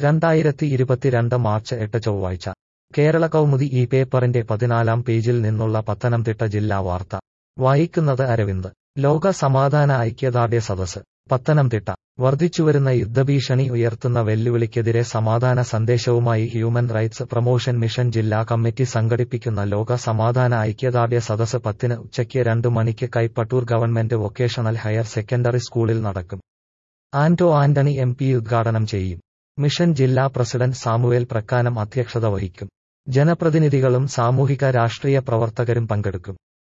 രണ്ടായിരത്തി ഇരുപത്തിരണ്ട് മാർച്ച് എട്ട് ചൊവ്വാഴ്ച കേരള കൗമുദി ഈ പേപ്പറിന്റെ പതിനാലാം പേജിൽ നിന്നുള്ള പത്തനംതിട്ട ജില്ലാ വാർത്ത വായിക്കുന്നത് അരവിന്ദ് ലോക സമാധാന ഐക്യദാർഢ്യ സദസ് പത്തനംതിട്ട വർദ്ധിച്ചുവരുന്ന യുദ്ധഭീഷണി ഉയർത്തുന്ന വെല്ലുവിളിക്കെതിരെ സമാധാന സന്ദേശവുമായി ഹ്യൂമൻ റൈറ്റ്സ് പ്രൊമോഷൻ മിഷൻ ജില്ലാ കമ്മിറ്റി സംഘടിപ്പിക്കുന്ന ലോക സമാധാന ഐക്യദാർഢ്യ സദസ് പത്തിന് ഉച്ചയ്ക്ക് രണ്ടു മണിക്ക് Kaipattoor government vocational higher secondary സ്കൂളിൽ നടക്കും ആന്റോ ആന്റണി എം പി ഉദ്ഘാടനം ചെയ്യും മിഷൻ ജില്ലാ പ്രസിഡന്റ് സാമുവേൽ പ്രക്കാനം അധ്യക്ഷത വഹിക്കും ജനപ്രതിനിധികളും സാമൂഹിക രാഷ്ട്രീയ പ്രവർത്തകരും പങ്കെടുക്കും